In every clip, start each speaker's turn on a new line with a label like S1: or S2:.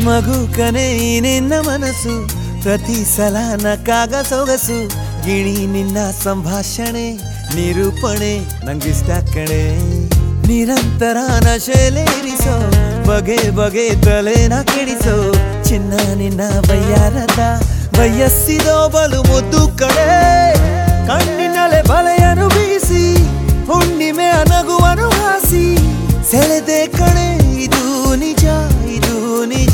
S1: ಮಗು ಕನೆ ಈ ನಿನ್ನ ಮನಸ್ಸು ಪ್ರತಿ ಸಲ ನಕ್ಕಾಗ ಸೊಗಸು ಗಿಣಿ ನಿನ್ನ ಸಂಭಾಷಣೆ ನಿರೂಪಣೆ ನಂಗಿಷ್ಟ ಕಣೆ ನಿರಂತರ ನಶೆಲೇರಿಸೋ ಬಗೆ ಬಗೆ ತಲೆನ ಕೆಡಿಸೋ ಚಿನ್ನ ನಿನ್ನ ಬಯ್ಯಾರದ ಬಯಸ್ಸಿದೋ ಬಲು ಮುದ್ದು ಕಡೆ ಕಣ್ಣಿನಲೆ ಬಲೆಯನು ಬೀಸಿ ಹುಣ್ಣಿಮೆ ನಗುವನು ಹಾಸಿ ಸೆಳೆದೆ ಕಣೆ ಇದು ನಿಜ ಇದು ನಿಜ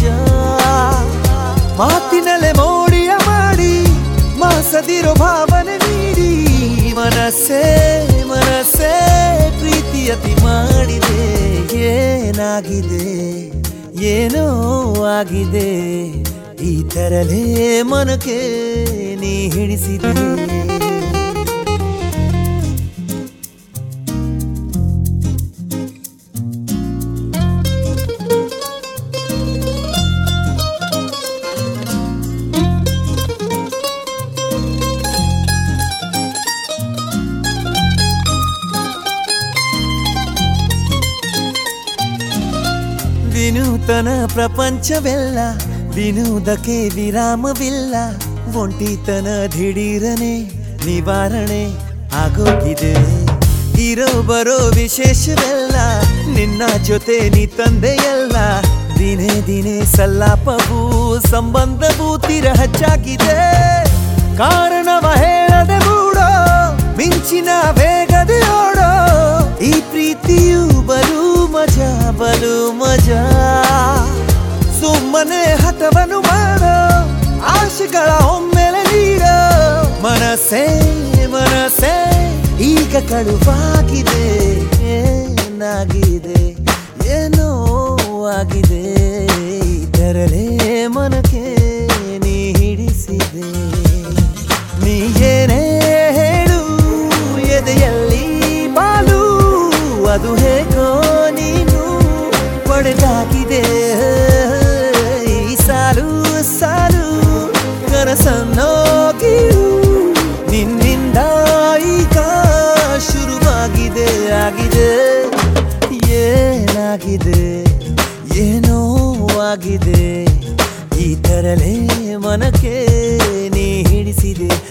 S1: ಮಾತಿನಲೆ ಮೋಡಿಯ ಮಾಡಿ ಮಾಸದಿರೋ ಭಾವನೆ ನೀಡಿ ಮನಸ್ಸೇ ಮನಸ್ಸೇ ಪ್ರೀತಿಯತಿ ಮಾಡಿದೆ ಏನಾಗಿದೆ ಏನೋ ಆಗಿದೆ ಈ ತರಲೇ ಮನಕ್ಕೆ ನೀ ಹಿಡಿಸಿದೆ ವಿನೂತನ ಪ್ರಪಂಚವೆಲ್ಲ ವಿನೋದಕ್ಕೆ ವಿರಾಮವಿಲ್ಲ ಒಂಟಿತನ ದಿಢೀರನೆ ನಿವಾರಣೆ ಆಗೋಗಿದೆ ಇರೋ ಬರೋ ವಿಶೇಷವೆಲ್ಲ ನಿನ್ನ ಜೊತೆ ನೀ ತಂದೆಯಲ್ಲ ದಿನೇ ದಿನೇ ಸಲ್ಲಾಪವು ಸಂಬಂಧವು ತೀರ ಹೆಚ್ಚಾಗಿದೆ ಕಾರಣವ ಹೇಳದೆ ಮೂಡೋ ಮಿಂಚಿನ ವೇಗದೆ ಓಡೋ ಈ ಪ್ರೀತಿಯು ಬಲು ಮಜಾ ಬಲು ಮಜಾ ಸುಮ್ಮನೆ ಹಠವನ್ನು ಮಾಡೋ ಆಶೆಗಳ ಒಮ್ಮೆಲೆ ನೀಡೋ ಮನಸ್ಸೇ ಮನಸ್ಸೇ ಈಗ ಕಳುವಾಗಿದೆ ಏನಾಗಿದೆ ಏನೋ ಆಗಿದೆ ಇದರಲೇ ಮನಕ್ಕೆ ನೀ ಹಿಡಿಸಿದೆ ನೀ ಏನೇ ಹೇಳು ಎದೆಯಲ್ಲಿ ಬಾಲು ಅದು ಹೇಗೋ ನೀನು ಪಡೆದಾಗಿದೆ ಈ ಸಾಲು ಸಾಲು ಕನಸನ್ನೋ ಕೀಳು ನಿನ್ನಿಂದ ಈಗ ಶುರುವಾಗಿದೆ ಆಗಿದೆ ಏನಾಗಿದೆ ಏನೋ ಆಗಿದೆ ಈ ತರಲೇ ಮನಕ್ಕೆ ನೀ ಹಿಡಿಸಿದೆ